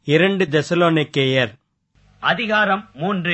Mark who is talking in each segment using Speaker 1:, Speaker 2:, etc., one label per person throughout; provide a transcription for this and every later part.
Speaker 1: இரண்டு தெசலோனிக்கேயர்
Speaker 2: அதிகாரம் மூன்று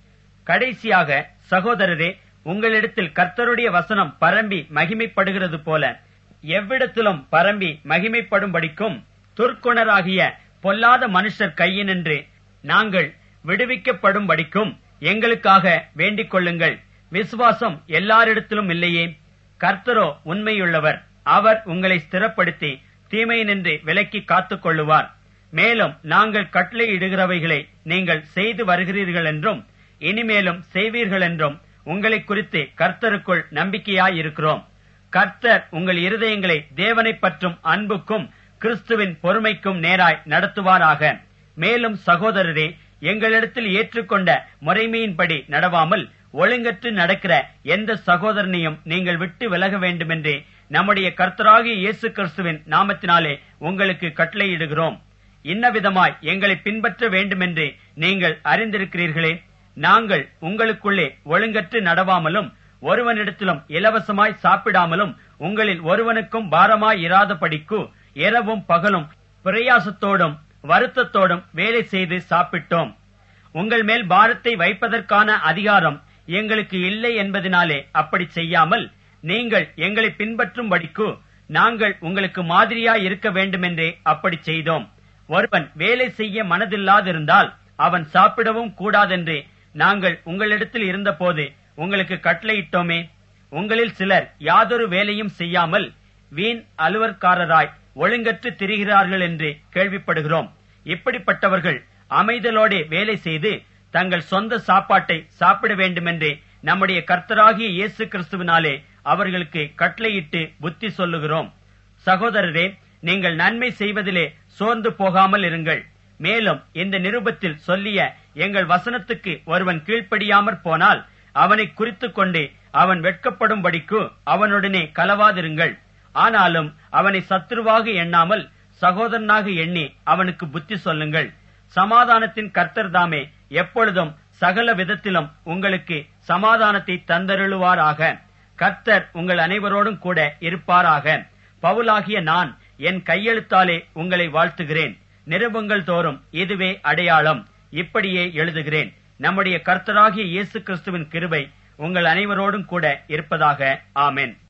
Speaker 2: கடைசியாக சகோதரரே உங்களிடத்தில் கர்த்தருடைய வசனம் பரம்பி மகிமைப்படுகிறது போல எவ்விடத்திலும் பரம்பி மகிமைப்படும்படிக்கும் துர்க்குணராகிய பொல்லாத மனுஷர் கையினின்று நாங்கள் விடுவிக்கப்படும்படிக்கும் எங்களுக்காக வேண்டிக் கொள்ளுங்கள் விசுவாசம் எல்லாரிடத்திலும் இல்லையே கர்த்தரோ உண்மையுள்ளவர் அவர் உங்களை ஸ்திரப்படுத்தி தீமையினின்று விலக்கி காத்துக் கொள்ளுவார் மேலும் நாங்கள் கட்டளையிடுகிறவைகளை நீங்கள் செய்து வருகிறீர்கள் என்றும் இனிமேலும் செய்வீர்கள் என்றும் உங்களை குறித்து கர்த்தருக்குள் நம்பிக்கையாயிருக்கிறோம் கர்த்தர் உங்கள் இருதயங்களை தேவனை பற்றும் அன்புக்கும் கிறிஸ்துவின் பொறுமைக்கும் நேராய் நடத்துவாராக மேலும் சகோதரரே எங்களிடத்தில் ஏற்றுக்கொண்ட முறைமையின்படி நடவாமல் ஒழுங்கற்று நடக்கிற எந்த சகோதரனையும் நீங்கள் விட்டு விலக வேண்டுமென்று நம்முடைய கர்த்தராகிய இயேசு கிறிஸ்துவின் நாமத்தினாலே உங்களுக்கு கட்டளையிடுகிறோம் இன்னவிதமாய் எங்களை பின்பற்ற வேண்டுமென்று நீங்கள் அறிந்திருக்கிறீர்களே நாங்கள் உங்களுக்குள்ளே ஒழுங்கற்று நடவாமலும் ஒருவனிடத்திலும் இலவசமாய் சாப்பிடாமலும் உங்களில் ஒருவனுக்கும் பாரமாய் இராதபடிக்கு இரவும் பகலும் பிரயாசத்தோடும் வருத்தத்தோடும் வேலை செய்து சாப்பிட்டோம் உங்கள் மேல் பாரத்தை வைப்பதற்கான அதிகாரம் எங்களுக்கு இல்லை என்பதனாலே அப்படி செய்யாமல் நீங்கள் எங்களை பின்பற்றும்படிக்கு நாங்கள் உங்களுக்கு மாதிரியாய் இருக்க வேண்டுமென்றே அப்படி செய்தோம் ஒருவன் வேலை செய்ய மனதில்லாதிருந்தால் அவன் சாப்பிடவும் கூடாதென்று நாங்கள் உங்களிடத்தில் இருந்தபோது உங்களுக்கு கட்டளையிட்டோமே உங்களில் சிலர் யாதொரு வேலையும் செய்யாமல் வீண் அலுவற்காரராய் ஒழுங்கற்று திரிகிறார்கள் என்று கேள்விப்படுகிறோம் இப்படிப்பட்டவர்கள் அமைதலோடே வேலை செய்து தங்கள் சொந்த சாப்பாட்டை சாப்பிட வேண்டுமென்று நம்முடைய கர்த்தராகிய இயேசு கிறிஸ்துவினாலே அவர்களுக்கு கட்டளையிட்டு புத்தி சொல்லுகிறோம் சகோதரரே நீங்கள் நன்மை செய்வதிலே சோர்ந்து போகாமல் இருங்கள் மேலும் இந்த நிருபத்தில் சொல்லிய எங்கள் வசனத்துக்கு ஒருவன் கீழ்ப்படியாமற் போனால் அவனை குறித்துக் கொண்டு அவன் வெட்கப்படும்படிக்கு அவனுடனே கலவாதிருங்கள் ஆனாலும் அவனை சத்துருவாக எண்ணாமல் சகோதரனாக எண்ணி அவனுக்கு புத்தி சொல்லுங்கள் சமாதானத்தின் கர்த்தர் தாமே எப்பொழுதும் சகல விதத்திலும் உங்களுக்கு சமாதானத்தை தந்தருளுவாராக கர்த்தர் உங்கள் அனைவரோடும் கூட இருப்பாராக பவுலாகிய நான் என் கையெழுத்தாலே உங்களை வாழ்த்துகிறேன் நிருபங்கள் தோறும் இதுவே அடையாளம் இப்படியே எழுதுகிறேன் நம்முடைய கர்த்தராகிய இயேசு கிறிஸ்துவின் கிருபை உங்கள் அனைவரோடும் கூட இருப்பதாக ஆமென்